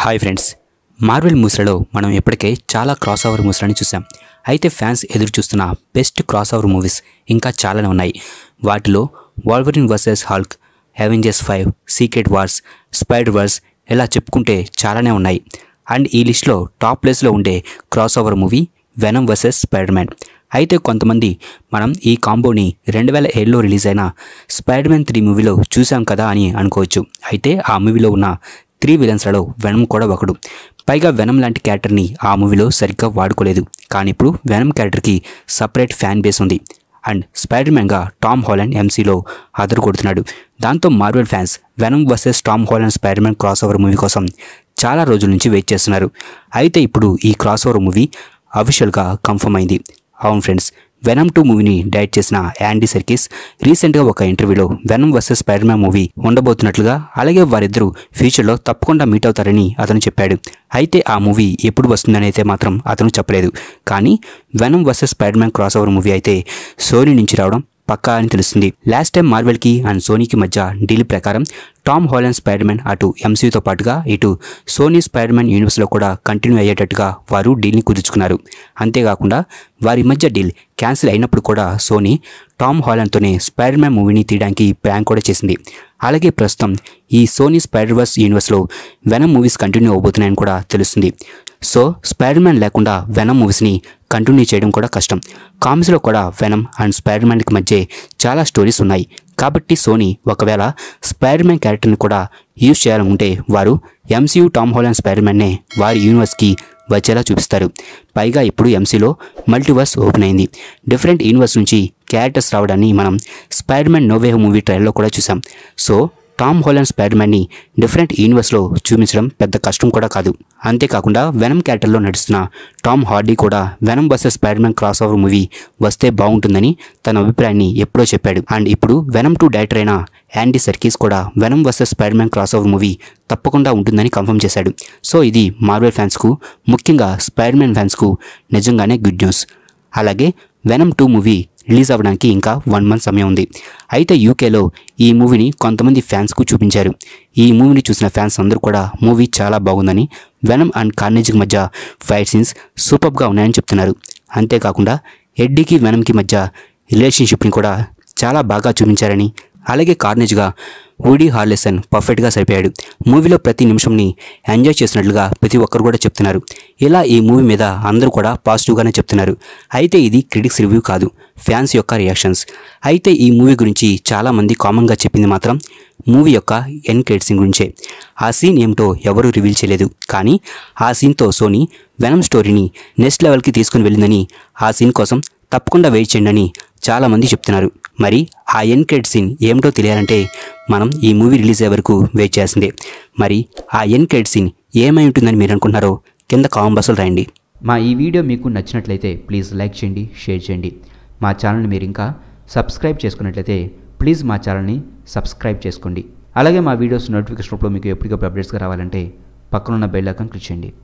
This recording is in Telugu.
హాయ్ ఫ్రెండ్స్ మార్వెల్ మూసలలో మనం ఇప్పటికే చాలా క్రాస్ ఓవర్ మూసలని చూసాం అయితే ఫ్యాన్స్ ఎదురు చూస్తున్న బెస్ట్ క్రాస్ ఓవర్ మూవీస్ ఇంకా చాలానే ఉన్నాయి వాటిలో Wolverine versus Hulk Avengers five secret wars spider verse ఇలా చెప్పుకుంటే చాలానే ఉన్నాయి అండ్ ఈ లిస్ట్లో టాప్ ప్లేస్లో ఉండే crossover movie venom versus spider man అయితే కొంతమంది మనం ఈ కాంబోని రెండు వేల ఏడులో రిలీజ్ అయిన స్పైడర్ మ్యాన్ త్రీ మూవీలో చూసాం కదా అని అనుకోవచ్చు అయితే ఆ మూవీలో ఉన్న త్రీ విలన్స్లలో వెనం కూడా ఒకడు పైగా వెనం లాంటి క్యారెక్టర్ని ఆ మూవీలో సరిగ్గా వాడుకోలేదు కానీ ఇప్పుడు వెనం క్యారెక్టర్కి సపరేట్ ఫ్యాన్ బేస్ ఉంది అండ్ స్పైడర్ మ్యాన్గా టామ్ హాలండ్ ఎంసీలో అదరు కొడుతున్నాడు దాంతో Marvel fans venom versus Tom Holland spider man crossover movie కోసం చాలా రోజుల నుంచి వెయిట్ చేస్తున్నారు అయితే ఇప్పుడు ఈ క్రాస్ ఓవర్ మూవీ అఫీషియల్గా కన్ఫర్మ్ అయింది అవును ఫ్రెండ్స్ వెనమ్ టూ మూవీని డైరెక్ట్ చేసిన యాండీ సర్కిస్ రీసెంట్గా ఒక ఇంటర్వ్యూలో venom versus spider man movie ఉండబోతున్నట్లుగా అలాగే వారిద్దరూ ఫ్యూచర్లో తప్పకుండా మీట్ అవుతారని అతను చెప్పాడు అయితే ఆ మూవీ ఎప్పుడు వస్తుందని అయితే మాత్రం అతను చెప్పలేదు కానీ venom versus spider man crossover movie అయితే సోనీ నుంచి రావడం పక్కా అని తెలుస్తుంది లాస్ట్ టైం మార్వెల్కి అండ్ సోనీకి మధ్య డీల్ ప్రకారం టామ్ హాలండ్ స్పైడర్ మ్యాన్ అటు ఎంసీతో పాటుగా ఇటు సోనీ స్పైడర్ మ్యాన్ యూనివర్స్లో కూడా కంటిన్యూ అయ్యేటట్టుగా వారు డీల్ని కుదుర్చుకున్నారు అంతేకాకుండా వారి మధ్య డీల్ క్యాన్సిల్ అయినప్పుడు కూడా సోనీ టామ్ హాలండ్తోనే స్పైడర్ మ్యాన్ మూవీని తీయడానికి ప్లాన్ కూడా చేసింది అలాగే ప్రస్తుతం ఈ సోనీ స్పైడర్ వర్స్ యూనివర్స్లో వెనమ్ మూవీస్ కంటిన్యూ అవబోతున్నాయని కూడా తెలుస్తుంది సో స్పైడర్ మ్యాన్ లేకుండా వెనమ్ మూవీస్ని కంటిన్యూ చేయడం కూడా కష్టం కామిక్స్లో కూడా వెనమ్ అండ్ స్పైడర్ మ్యాన్కి మధ్య చాలా స్టోరీస్ ఉన్నాయి కాబట్టి సోనీ ఒకవేళ స్పైడర్ మ్యాన్ క్యారెక్టర్ని కూడా యూజ్ చేయాలనుకుంటే వారు ఎంసీయూ టామ్ హోలాండ్ స్పైడర్ మ్యాన్నే వారి యూనివర్స్కి వచ్చేలా చూపిస్తారు పైగా ఇప్పుడు ఎంసీలో మల్టీవర్స్ ఓపెన్ అయింది డిఫరెంట్ యూనివర్స్ నుంచి క్యారెక్టర్స్ రావడాన్ని మనం స్పైడర్ మ్యాన్ నోవే మూవీ ట్రైల్లో కూడా చూసాం సో టామ్ హోలాండ్ స్పైడర్ మ్యాన్ని డిఫరెంట్ యూనివర్స్లో చూపించడం పెద్ద కష్టం కూడా కాదు అంతేకాకుండా వెనమ్ క్యారెక్టర్లో నడుస్తున్న టామ్ హార్డీ కూడా venom versus spider man crossover movie వస్తే బాగుంటుందని తన అభిప్రాయాన్ని ఎప్పుడో చెప్పాడు అండ్ ఇప్పుడు వెనమ్ టూ డైరెక్టర్ అయిన యాండీ సర్కీస్ కూడా venom versus spider man crossover movie తప్పకుండా ఉంటుందని కన్ఫర్మ్ చేశాడు సో ఇది మార్వెల్ ఫ్యాన్స్కు ముఖ్యంగా స్పైడర్ మ్యాన్ ఫ్యాన్స్కు నిజంగానే గుడ్ న్యూస్ అలాగే వెనమ్ టూ మూవీ రిలీజ్ అవ్వడానికి ఇంకా వన్ మంత్ సమయం ఉంది అయితే యూకేలో ఈ మూవీని కొంతమంది ఫ్యాన్స్కు చూపించారు ఈ మూవీని చూసిన ఫ్యాన్స్ అందరూ కూడా మూవీ చాలా బాగుందని వెనమ్ అండ్ కార్నేజ్కి మధ్య ఫైట్ సీన్స్ సూపర్గా ఉన్నాయని చెప్తున్నారు అంతేకాకుండా ఎడ్డీకి వెనమ్కి మధ్య రిలేషన్షిప్ని కూడా చాలా బాగా చూపించారని అలాగే కార్నేజ్గా ఊడీ హార్లెసన్ పర్ఫెక్ట్గా సరిపోయాడు మూవీలో ప్రతి నిమిషంని ఎంజాయ్ చేసినట్లుగా ప్రతి ఒక్కరు కూడా చెప్తున్నారు ఇలా ఈ మూవీ మీద అందరూ కూడా పాజిటివ్గానే చెప్తున్నారు అయితే ఇది క్రిటిక్స్ రివ్యూ కాదు ఫ్యాన్స్ యొక్క రియాక్షన్స్ అయితే ఈ మూవీ గురించి చాలామంది కామన్గా చెప్పింది మాత్రం మూవీ యొక్క ఎన్ క్రెడిట్సింగ్ గురించే ఆ సీన్ ఏమిటో ఎవరూ రివీల్ చేయలేదు కానీ ఆ సీన్తో సోనీ వెనమ్ స్టోరీని నెక్స్ట్ లెవెల్కి తీసుకుని వెళ్ళిందని ఆ సీన్ కోసం తప్పకుండా వెయిట్ చేయండి అని చాలామంది చెప్తున్నారు మరి ఆ ఎన్ క్రెడిట్ సీన్ ఏమిటో తెలియాలంటే మనం ఈ మూవీ రిలీజ్ అయ్యే వరకు వెయిట్ చేయాల్సిందే మరి ఆ ఎన్ క్రెడిట్ సీన్ ఏమై ఉంటుందని మీరు అనుకున్నారో కింద కామెంట్ బాక్స్లో రాయండి మా ఈ వీడియో మీకు నచ్చినట్లయితే ప్లీజ్ లైక్ చేయండి షేర్ చేయండి మా ఛానల్ని మీరు ఇంకా సబ్స్క్రైబ్ చేసుకున్నట్లయితే ప్లీజ్ మా ఛానల్ని సబ్స్క్రైబ్ చేసుకోండి అలాగే మా వీడియోస్ నోటిఫికేషన్ రూపంలో మీకు ఎప్పటికప్పుడు అప్డేట్స్గా రావాలంటే పక్కనున్న బెల్ ఐకాన్ క్లిక్ చేయండి